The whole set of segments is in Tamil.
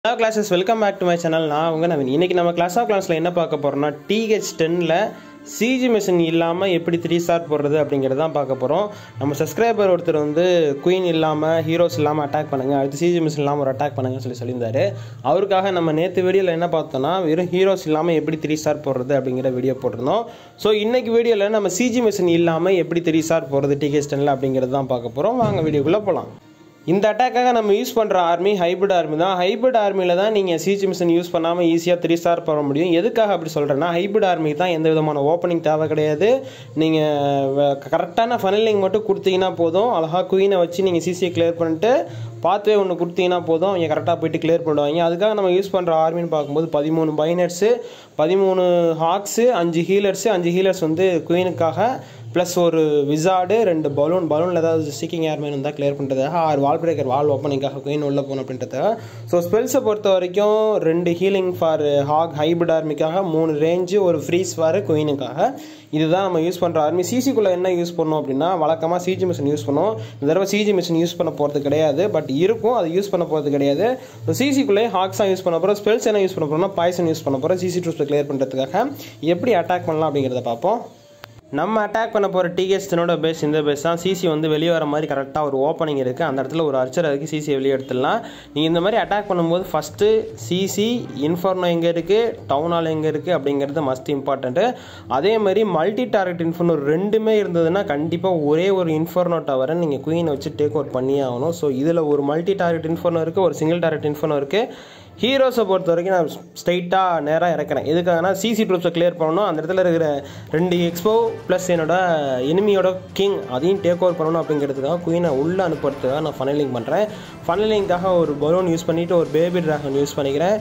hello clashers welcome back to my channel நான் உங்க நவீன் இன்னைக்கு நம்ம கிளாஸ் ஆஃப் கிளாஸில் என்ன பார்க்க போகிறோம்னா டிஹெச் டென்னில் சிஜி மிஷின் இல்லாமல் எப்படி த்ரீ ஸ்டார் போடுறது அப்படிங்கிறத தான் பார்க்க போகிறோம் நம்ம சப்ஸ்கிரைபர் ஒருத்தர் வந்து குயின் இல்லாமல் ஹீரோஸ் இல்லாமல் அட்டாக் பண்ணுங்கள் அடுத்து சிஜி மிஷின் இல்லாமல் ஒரு அட்டாக் பண்ணுங்கன்னு சொல்லி சொல்லியிருந்தாரு அவருக்காக நம்ம நேற்று வீடியோவில் என்ன பார்த்தோம்னா வெறும் ஹீரோஸ் இல்லாமல் எப்படி த்ரீ ஸ்டார் போடுறது அப்படிங்கிற வீடியோ போட்டிருந்தோம் ஸோ இன்னைக்கு வீடியோவில் நம்ம சிஜி மிஷின் இல்லாமல் எப்படி த்ரீ ஸ்டார் போடுறது டிஹெச் டென்னில் அப்படிங்கிறது தான் பார்க்க போகிறோம் வாங்க வீடியோக்குள்ளே போகலாம் இந்த அட்டாக்காக நம்ம யூஸ் பண்ணுற ஆர்மி ஹைபிரிட் ஆர்மி தான் ஹைபிரிட் ஆர்மியில் தான் நீங்கள் சிஜி மிஷின் யூஸ் பண்ணாமல் ஈஸியாக த்ரீ ஸ்டார் போட முடியும் எதுக்காக அப்படி சொல்கிறேன்னா ஹைபிரிட் ஆர்மி தான் எந்த விதமான ஓப்பனிங் தேவை கிடையாது நீங்கள் கரெக்டான ஃபனலிங் மட்டும் கொடுத்தீங்கன்னா போதும் அழகாக குயினை வச்சு நீங்கள் சிசியை கிளியர் பண்ணிட்டு பாத்வே ஒன்று கொடுத்தீங்கன்னா போதும் அவங்க கரெக்டாக போயிட்டு கிளியர் பண்ணுவாங்க அதுக்காக நம்ம யூஸ் பண்ணுற ஆர்மின்னு பார்க்கும்போது பதிமூணு பைனர்ஸு பதிமூணு ஹாக்ஸு அஞ்சு ஹீலர்ஸு அஞ்சு ஹீலர்ஸ் வந்து குயினுக்காக ப்ளஸ் ஒரு விசார்டு ரெண்டு பலூன் பலூனில் ஏதாவது சீக்கிங் ஏர்மேன் இருந்தால் கிளியர் பண்ணுறதுக்காக ஆறு வால் பிரேக்கர் வால் ஓப்பனிங்காக குயின் உள்ளே போகணும் அப்படின்றதுக்காக ஸோ ஸ்பெல்ஸை பொறுத்த வரைக்கும் ரெண்டு ஹீலிங் ஃபார் ஹாக் ஹைபிரிட் ஆர்மிக்காக மூணு ரேஞ்சு ஒரு ஃப்ரீஸ் ஃபார் குயினுக்காக இதுதான் நம்ம யூஸ் பண்ணுற ஆர்மி சிசிக்குள்ளே என்ன யூஸ் பண்ணோம் அப்படின்னா வழக்கமாக சிஜி மிஷின் யூஸ் பண்ணுவோம் இந்த தடவை சிஜி மிஷின் யூஸ் பண்ண போகிறது கிடையாது பட் இருக்கும் அது யூஸ் பண்ண போகிறது கிடையாது ஸோ சிசிக்குள்ளே ஹாக்ஸாக யூஸ் பண்ண போகிறோம் ஸ்பெல்ஸ் என்ன யூஸ் பண்ண போகிறோம்னா பாய்சன் யூஸ் பண்ண போகிறோம் சிசி ட்ரூப்ஸை கிளியர் பண்ணுறதுக்காக எப்படி அட்டாக் பண்ணலாம் அப்படிங்கிறத பார்ப்போம் நம்ம அட்டாக் பண்ண போகிற டிகேஸ்டனோட பேஸ் இந்த பேஸ் தான் சிசி வந்து வெளியே வர மாதிரி கரெக்டாக ஒரு ஓப்பனிங் இருக்குது அந்த இடத்துல ஒரு அர்ச்சர் இருக்குது சிசியை வெளியே எடுத்துடலாம் நீங்கள் இந்த மாதிரி அட்டாக் பண்ணும்போது ஃபஸ்ட்டு சிசி இன்ஃபர்னோ எங்கே இருக்குது டவுன் ஹால் எங்கே இருக்குது அப்படிங்கிறது மஸ்ட் இம்பார்ட்டண்ட்டு அதே மாதிரி மல்டி டார்கெட் இன்ஃபர்னோ ரெண்டுமே இருந்ததுன்னா கண்டிப்பாக ஒரே ஒரு இன்ஃபர்னோ டவரை நீங்கள் குயினை வச்சு டேக் ஓவர் பண்ணியே ஆகணும் ஸோ இதில் ஒரு மல்டி டார்கெட் இன்ஃபர்னோ இருக்குது ஒரு சிங்கிள் டார்கெட் இன்ஃபர்னோ இருக்குது ஹீரோஸை பொறுத்த வரைக்கும் நான் ஸ்ட்ரைட்டாக நேராக இறக்குறேன் எதுக்காகனா சிசி ட்ரூப்ஸை கிளியர் பண்ணணும் அந்த இடத்துல இருக்கிற ரெண்டு எக்ஸ்போ ப்ளஸ் என்னோட எனிமியோட கிங் அதையும் டேக் ஓவர் பண்ணணும் அப்படிங்கிறதுக்காக குயினை உள்ளே அனுப்புறதுக்காக நான் ஃபனலிங் பண்ணுறேன் ஃபனலிங்காக ஒரு பலூன் யூஸ் பண்ணிவிட்டு ஒரு பேபி ட்ராகன் யூஸ் பண்ணிக்கிறேன்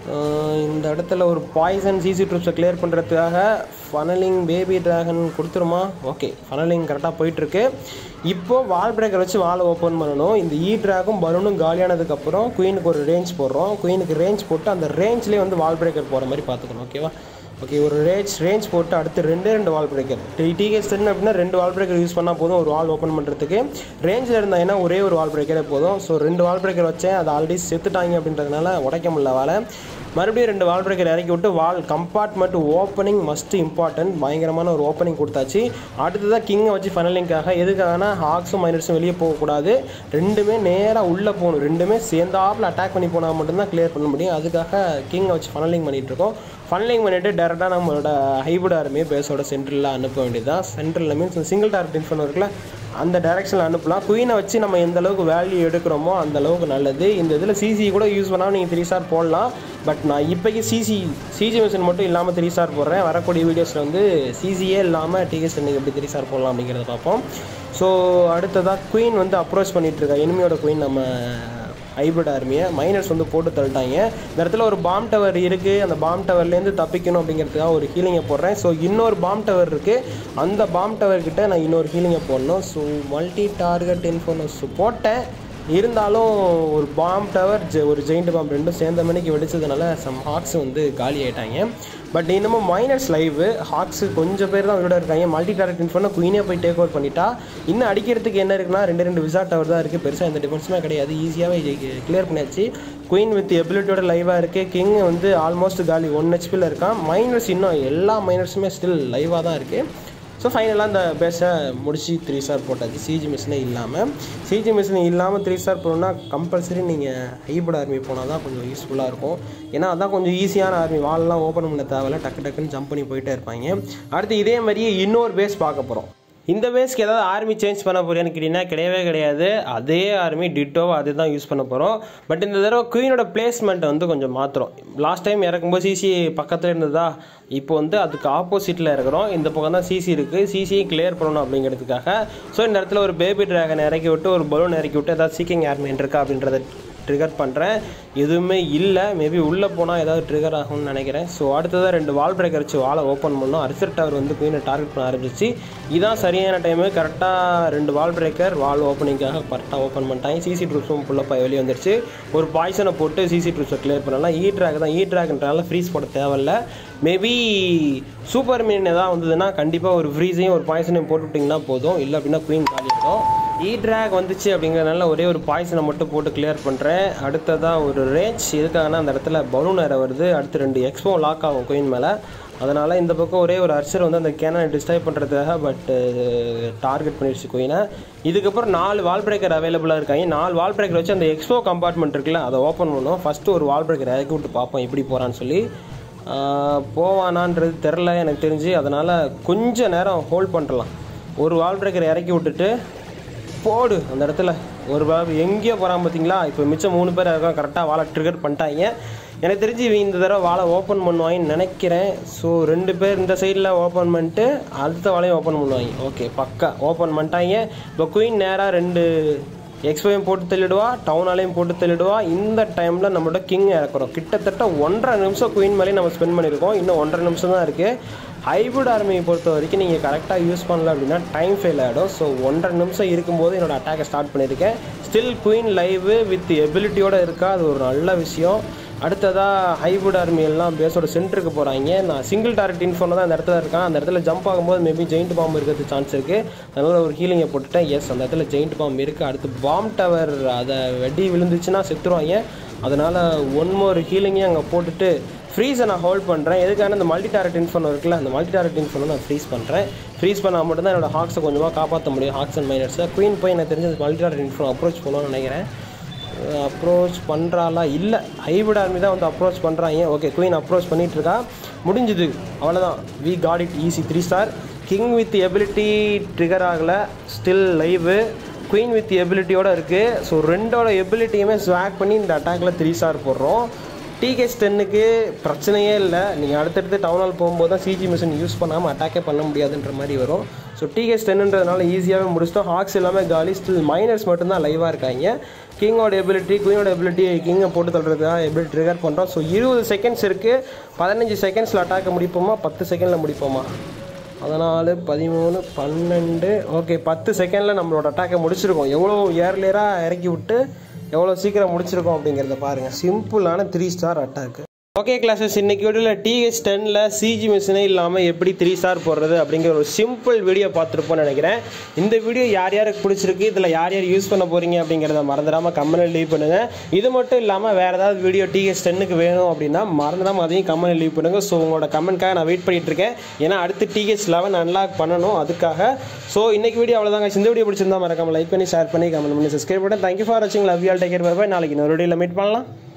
இந்த இடத்துல ஒரு பாய்சன் சிசி ட்ரூப்ஸை கிளியர் பண்ணுறதுக்காக ஃபனலிங் பேபி ட்ராகன் கொடுத்துருமா ஓகே ஃபனலிங் கரெக்டாக போயிட்டுருக்கு இப்போது வால் பிரேக்கர் வச்சு வாலை ஓப்பன் பண்ணணும் இந்த ஈ ட்ராகும் பலூனும் காலியானதுக்கப்புறம் குயினுக்கு ஒரு ரேஞ்ச் போடுறோம் குயினுக்கு ரேஞ்ச் போட்டு அந்த ரேஞ்ச்லேயே வந்து வால் பிரேக்கர் போகிற மாதிரி பார்த்துக்கணும் ஓகேவா ஓகே ஒரு ரேஞ்ச் ரேஞ்ச் போட்டு அடுத்து ரெண்டே ரெண்டு வால் பிரேக்கர் டிகேஸ் டென் அப்படின்னா ரெண்டு வால் பிரேக்கர் யூஸ் பண்ணால் போதும் ஒரு வால் ஓப்பன் பண்ணுறதுக்கு ரேஞ்சில் இருந்தாங்கன்னா ஒரே ஒரு வால் பிரேக்கரே போதும் ஸோ ரெண்டு வால் பிரேக்கர் வச்சேன் அதை ஆல்ரெடி செத்துட்டாங்க அப்படின்றதுனால உடைக்க முடியல வாழை மறுபடியும் ரெண்டு வால் பிரேக்கர் இறக்கி விட்டு wall compartment opening must important பயங்கரமான ஒரு ஓப்பனிங் கொடுத்தாச்சு அடுத்ததாக கிங்கை வச்சு ஃபனலிங்காக எதுக்காகனா ஹாக்ஸும் மைனர்ஸும் வெளியே போகக்கூடாது ரெண்டுமே நேராக உள்ளே போகணும் ரெண்டுமே சேர்ந்தாப்பில் அட்டாக் பண்ணி போனால் மட்டும்தான் கிளியர் பண்ண முடியும் அதுக்காக கிங்கை வச்சு ஃபனலிங் பண்ணிகிட்டு இருக்கோம் ஃபன்லிங் பண்ணிவிட்டு டேரெக்டாக நம்மளோட ஹைபிரிட் ஆர்மி பேஸோட சென்ட்ரலில் அனுப்ப வேண்டியதான் சென்ட்ரலில் மீன்ஸ் சிங்கிள் டார்கெட் இன்ஃபோன் இருக்குல்ல அந்த டைரெக்ஷனில் அனுப்பலாம் குயினை வச்சு நம்ம எந்த அளவுக்கு வேல்யூ எடுக்கிறோமோ அந்த அளவுக்கு நல்லது இந்த இதில் சிசி கூட யூஸ் பண்ணால் நீங்கள் த்ரீ ஸ்டார் போடலாம் பட் நான் இப்போக்கி சிசி சிஜி மிஷின் மட்டும் இல்லாமல் த்ரீ ஸ்டார் போடுறேன் வரக்கூடிய வீடியோஸில் வந்து சிசியே இல்லாமல் டிஎஸ் நீங்கள் எப்படி த்ரீ ஸ்டார் போடலாம் அப்படிங்கிறத பார்ப்போம் ஸோ அடுத்ததாக குயின் வந்து அப்ரோச் பண்ணிகிட்டு இருக்கா எனிமியோட குயின் நம்ம ஹைபிரிட் ஆர்மியை மைனர்ஸ் வந்து போட்டு தள்ளிட்டாங்க இந்த இடத்துல ஒரு பாம் டவர் இருக்குது அந்த பாம் டவர்லேருந்து தப்பிக்கணும் அப்படிங்கிறதுக்காக ஒரு ஹீலிங்கை போடுறேன் ஸோ இன்னொரு பாம் டவர் இருக்குது அந்த பாம் டவர்கிட்ட நான் இன்னொரு ஹீலிங்கை போடணும் ஸோ மல்டி டார்கெட் இன்ஃபோனஸ் போட்டேன் இருந்தாலும் ஒரு பாம் டவர் ஒரு ஜெயிண்ட் பாம் ரெண்டும் சேர்ந்த மணிக்கு வெடிச்சதுனால சம் ஹாக்ஸ் வந்து காலி ஆகிட்டாங்க பட் இன்னமும் மைனஸ் லைவ் ஹாக்ஸு கொஞ்சம் பேர் தான் உயிரோட இருக்காங்க மல்டி டார்கெட் இன்ஃபோனை குயினே போய் டேக் ஓவர் பண்ணிட்டா இன்னும் அடிக்கிறதுக்கு என்ன இருக்குன்னா ரெண்டு ரெண்டு விசாட் டவர் தான் இருக்குது பெருசாக எந்த டிஃபென்ஸுமே கிடையாது ஈஸியாகவே கிளியர் பண்ணியாச்சு குயின் வித் எபிலிட்டியோட லைவாக இருக்குது கிங் வந்து ஆல்மோஸ்ட் காலி ஒன் ஹெச்பியில் இருக்கான் மைனர்ஸ் இன்னும் எல்லா மைனர்ஸுமே ஸ்டில் லைவாக தான் இருக்குது ஸோ ஃபைனலாக அந்த பேஸை முடிச்சு த்ரீ ஸ்டார் போட்டாச்சு சிஜி மிஷினே இல்லாமல் சிஜி மிஷின் இல்லாமல் த்ரீ ஸ்டார் போகணுன்னா கம்பல்சரி நீங்கள் ஹைபிரிட் ஆர்மி போனால் தான் கொஞ்சம் யூஸ்ஃபுல்லாக இருக்கும் ஏன்னா அதான் கொஞ்சம் ஈஸியான ஆர்மி வால்லாம் ஓப்பன் பண்ண தேவையில்ல டக்கு டக்குன்னு ஜம்ப் பண்ணி போயிட்டே இருப்பாங்க அடுத்து இதே மாதிரியே இன்னொரு பேஸ் பார்க்க போகிறோம் இந்த பேஸ்க்கு ஏதாவது ஆர்மி சேஞ்ச் பண்ண போறியான்னு கேட்டிங்கன்னா கிடையவே கிடையாது அதே ஆர்மி டிட்டோவை அதே தான் யூஸ் பண்ண போகிறோம் பட் இந்த தடவை குயினோட பிளேஸ்மெண்ட்டை வந்து கொஞ்சம் மாற்றுறோம் லாஸ்ட் டைம் இறக்கும்போது சிசி பக்கத்தில் இருந்ததா இப்போ வந்து அதுக்கு ஆப்போசிட்டில் இருக்கிறோம் இந்த பக்கம் தான் சிசி இருக்குது சிசியை கிளியர் பண்ணணும் அப்படிங்கிறதுக்காக ஸோ இந்த இடத்துல ஒரு பேபி ட்ராகன் இறக்கி விட்டு ஒரு பலூன் இறக்கி விட்டு ஏதாவது சீக்கிங் ஏர்மேன் இருக்கா அப்படின்றத ட்ரிகர் பண்ணுறேன் எதுவுமே இல்லை மேபி உள்ளே போனால் ஏதாவது ட்ரிகர் ஆகும்னு நினைக்கிறேன் ஸோ அடுத்ததாக ரெண்டு வால் பிரேக்கர் வச்சு வாலை ஓப்பன் பண்ணோம் அரிசர் டவர் வந்து குயினை டார்கெட் பண்ண ஆரம்பிச்சு இதான் சரியான டைமு கரெக்டாக ரெண்டு வால் பிரேக்கர் வால் ஓப்பனிங்காக கரெக்டாக ஓப்பன் பண்ணிட்டாங்க சிசி ட்ரூப்ஸும் ஃபுல்லாக வெளியே வந்துருச்சு ஒரு பாய்சனை போட்டு சிசி ட்ரூப்ஸை கிளியர் பண்ணலாம் ஈ ட்ராக் தான் ஈ ட்ராக்ன்றனால ஃப்ரீஸ் போட தேவையில்ல மேபி சூப்பர் மீன் எதாவது வந்ததுன்னா கண்டிப்பாக ஒரு ஃப்ரீஸையும் ஒரு பாய்சனையும் போட்டுவிட்டிங்கன்னா போதும் இல்லை அப்படின்னா குயின் காலிடும் இ ட்ராக் வந்துச்சு அப்படிங்கிறதுனால ஒரே ஒரு பாய்சனை மட்டும் போட்டு கிளியர் பண்ணுறேன் அடுத்ததாக ஒரு ரேஞ்ச் எதுக்காகனா அந்த இடத்துல பலூன் ஏற வருது அடுத்து ரெண்டு எக்ஸ்போ லாக் ஆகும் குயின் மேலே அதனால் இந்த பக்கம் ஒரே ஒரு அர்ச்சர் வந்து அந்த கேனை டிஸ்ட்ராய் பண்ணுறதுக்காக பட் டார்கெட் பண்ணிடுச்சு குயினை இதுக்கப்புறம் நாலு வால் பிரேக்கர் அவைலபிளாக இருக்காங்க நாலு வால் பிரேக்கர் வச்சு அந்த எக்ஸ்போ கம்பார்ட்மெண்ட் இருக்குல்ல அதை ஓப்பன் பண்ணுவோம் ஃபஸ்ட்டு ஒரு வால் பிரேக்கர் இறக்கி விட்டு பார்ப்போம் எப்படி போகிறான்னு சொல்லி ஆஹ் போவானான்றது தெரில எனக்கு தெரிஞ்சு அதனால் கொஞ்ச நேரம் ஹோல்ட் பண்ணலாம் ஒரு வால் பிரேக்கர் இறக்கி விட்டுட்டு போடு அந்த இடத்துல ஒரு பால் எங்கேயோ போகிறான் பார்த்தீங்களா இப்போ மிச்சம் மூணு பேர் இருக்கோம் கரெக்டாக வாழை ட்ரிகர் பண்ணிட்டாங்க எனக்கு தெரிஞ்சு இவன் இந்த தடவை வாழை ஓப்பன் பண்ணுவாங்கன்னு நினைக்கிறேன் ஸோ ரெண்டு பேர் இந்த சைடில் ஓப்பன் பண்ணிட்டு அடுத்த வாழையும் ஓப்பன் பண்ணுவாங்க ஓகே பக்கா ஓப்பன் பண்ணிட்டாங்க இப்போ குயின் நேராக ரெண்டு எக்ஸ்போயும் போட்டு தள்ளிடுவா டவுனாலையும் போட்டு தள்ளிடுவா இந்த டைமில் நம்மளோட கிங் இறக்குறோம் கிட்டத்தட்ட ஒன்றரை நிமிஷம் குயின் மேலேயும் நம்ம ஸ்பெண்ட் பண்ணியிருக்கோம் இன்னும் ஒன்றரை நிமிஷம் தான் இருக்குது ஹைபிரிட் ஆர்மியை பொறுத்த வரைக்கும் நீங்கள் கரெக்டாக யூஸ் பண்ணல அப்படின்னா டைம் ஃபெயில் ஆகிடும் ஸோ ஒன்றரை நிமிஷம் இருக்கும்போது என்னோட அட்டாக்கை ஸ்டார்ட் பண்ணியிருக்கேன் ஸ்டில் குயின் லைவ் வித் எபிலிட்டியோடு இருக்கா அது ஒரு நல்ல விஷயம் அடுத்ததாக ஹைபிரிட் ஆர்மி எல்லாம் பேஸோட சென்டருக்கு போகிறாங்க நான் சிங்கிள் டார்கெட் இன்ஃபோனில் தான் அந்த இடத்துல இருக்கேன் அந்த இடத்துல ஜம்ப் ஆகும்போது மேபி ஜெயிண்ட் பாம்பு இருக்கிறது சான்ஸ் இருக்குது அதனால் ஒரு ஹீலிங்கை போட்டுட்டேன் எஸ் அந்த இடத்துல ஜெயிண்ட் பாம்பு இருக்குது அடுத்து பாம் டவர் அதை வெடி விழுந்துச்சுன்னா செத்துருவாங்க அதனால் ஒன் மோர் ஹீலிங்கையும் அங்கே போட்டுட்டு ஃப்ரீஸை நான் ஹோல்ட் பண்ணுறேன் எதுக்கான இந்த மல்டி டாரட் இன்ஃபோன் இருக்குல்ல அந்த மல்டி டாரட் இன்ஃபோனை நான் ஃப்ரீஸ் பண்ணுறேன் ஃப்ரீஸ் பண்ணால் மட்டும்தான் என்னோட ஹாக்ஸை கொஞ்சமாக காப்பாற்ற முடியும் ஹாக்ஸ் அண்ட் மைனர்ஸை குயின் போய் எனக்கு தெரிஞ்ச மல்டி டாரட் இன்ஃபோன் அப்ரோச் பண்ணணும்னு நினைக்கிறேன் அப்ரோச் பண்ணுறாளா இல்லை ஹைபிரிட் ஆர்மி தான் வந்து அப்ரோச் பண்ணுறாங்க ஓகே குயின் அப்ரோச் பண்ணிட்டு இருக்கா முடிஞ்சுது அவ்வளோதான் we got it easy three star king with ability trigger ஆகலை ஸ்டில் லைவு குயின் வித் எபிலிட்டியோட இருக்குது ஸோ ரெண்டோட எபிலிட்டியுமே ஸ்வாக் பண்ணி இந்த அட்டாக்ல த்ரீ ஸ்டார் போடுறோம் டிகேஸ் டென்னுக்கு பிரச்சனையே இல்லை நீங்கள் அடுத்தடுத்து டவுன் ஹால் போகும்போது தான் சிஜி மிஷின் யூஸ் பண்ணாமல் அட்டாக்கே பண்ண முடியாதுன்ற மாதிரி வரும் ஸோ டிகேஸ் டென்னுன்றதுனால ஈஸியாகவே முடிச்சிட்டோம் ஹாக்ஸ் எல்லாமே காலி ஸ்டில் மைனர்ஸ் மட்டும்தான் லைவாக இருக்காங்க கிங்கோட எபிலிட்டி குயினோட எபிலிட்டி கிங்கை போட்டு தள்ளுறதுக்காக எபிலிட்டி ட்ரிகர் பண்ணுறோம் ஸோ இருபது செகண்ட்ஸ் இருக்குது பதினஞ்சு செகண்ட்ஸில் அட்டாக்கை முடிப்போமா பத்து செகண்டில் முடிப்போமா பதினாலு பதிமூணு பன்னெண்டு ஓகே பத்து செகண்டில் நம்மளோட அட்டாக்கை முடிச்சிருக்கோம் எவ்வளோ ஏர்லியராக இறக்கி விட்டு எவ்வளோ சீக்கிரம் முடிச்சிருக்கோம் அப்படிங்கிறத பாருங்கள் சிம்பிளான three star attack okay clashers இன்னைக்கு வீடியோவில் டிஹெச் டென்னில் சிஜி மிஷினே இல்லாமல் எப்படி த்ரீ ஸ்டார் போடுறது அப்படிங்கிற ஒரு சிம்பிள் வீடியோ பார்த்துருப்போம்னு நினைக்கிறேன் இந்த வீடியோ யார் யாருக்கு பிடிச்சிருக்கு இதில் யார் யார் யூஸ் பண்ண போகிறீங்க அப்படிங்கிறத மறந்துடாமல் கமெண்ட் லீவ் பண்ணுங்கள் இது மட்டும் இல்லாமல் வேறு ஏதாவது வீடியோ டிஹெச் டென்னுக்கு வேணும் அப்படின்னா மறந்துடாமல் அதையும் கமெண்ட் லீவ் பண்ணுங்கள் ஸோ உங்களோட கமெண்ட்காக நான் வெயிட் பண்ணிட்டு இருக்கேன் ஏன்னா அடுத்து டிஹெச் லெவன் அன்லாக் பண்ணணும் அதுக்காக ஸோ இன்னைக்கு வீடியோ அவ்வளோதாங்க இந்த வீடியோ பிடிச்சிருந்தா மறக்காம லைக் பண்ணி ஷேர் பண்ணி கமெண்ட் பண்ணி சப்ஸ்கிரைப் பண்ணி தேங்க்யூ ஃபார் வாட்சிங் love you all take care bye நாளைக்கு இன்னொரு வீடியோவில் மீட் பண்ணலாம்